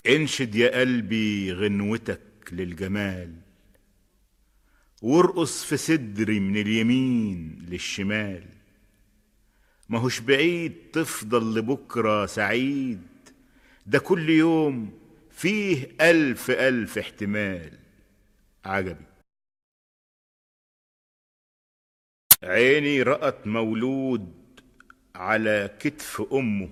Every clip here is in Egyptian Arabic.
انشد يا قلبي غنوتك للجمال وارقص في صدري من اليمين للشمال ماهوش بعيد تفضل لبكرة سعيد ده كل يوم فيه ألف ألف احتمال عجبي عيني رأت مولود على كتف أمه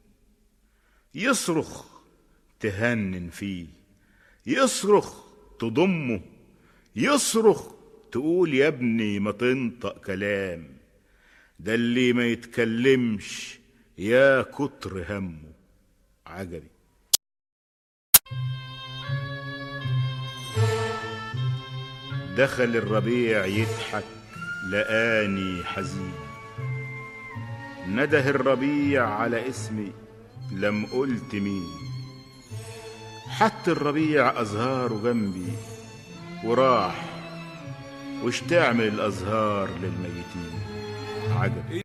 يصرخ تهنن فيه يصرخ تضمه يصرخ تقول يا ابني ما تنطق كلام ده اللي ما يتكلمش يا كتر همه عجبي دخل الربيع يضحك لقاني حزين نده الربيع على اسمي لم قلت مين حط الربيع أزهاره جنبي وراح وش تعمل الأزهار للميتين عجب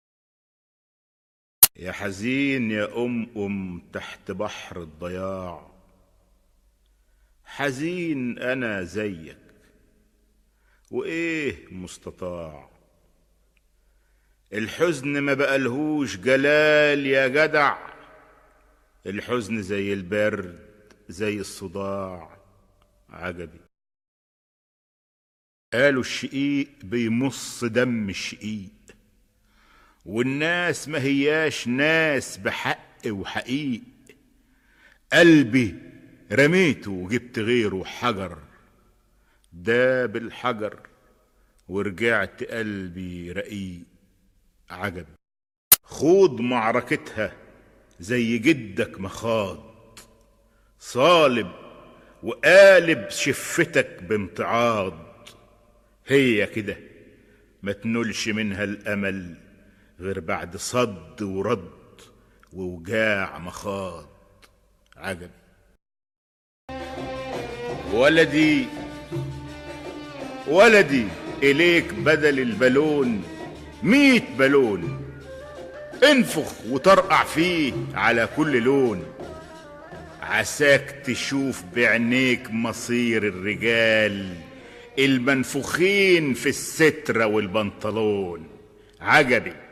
يا حزين يا أم أم تحت بحر الضياع حزين أنا زيك وإيه مستطاع الحزن ما بقالهوش جلال يا جدع الحزن زي البرد زي الصداع عجبي قالوا الشقيق بيمص دم الشقيق والناس ما هياش ناس بحق وحقيق قلبي رميته وجبت غيره حجر ده بالحجر ورجعت قلبي رقيق عجب خوض معركتها زي جدك مخاض صالب وقالب شفتك بامتعاض هي كده ما تنولش منها الامل غير بعد صد ورد ووجاع مخاض عجب ولدي ولدي إليك بدل البالون ميت بالون انفخ وطرقع فيه على كل لون عساك تشوف بعينيك مصير الرجال المنفوخين في السترة والبنطلون عجبي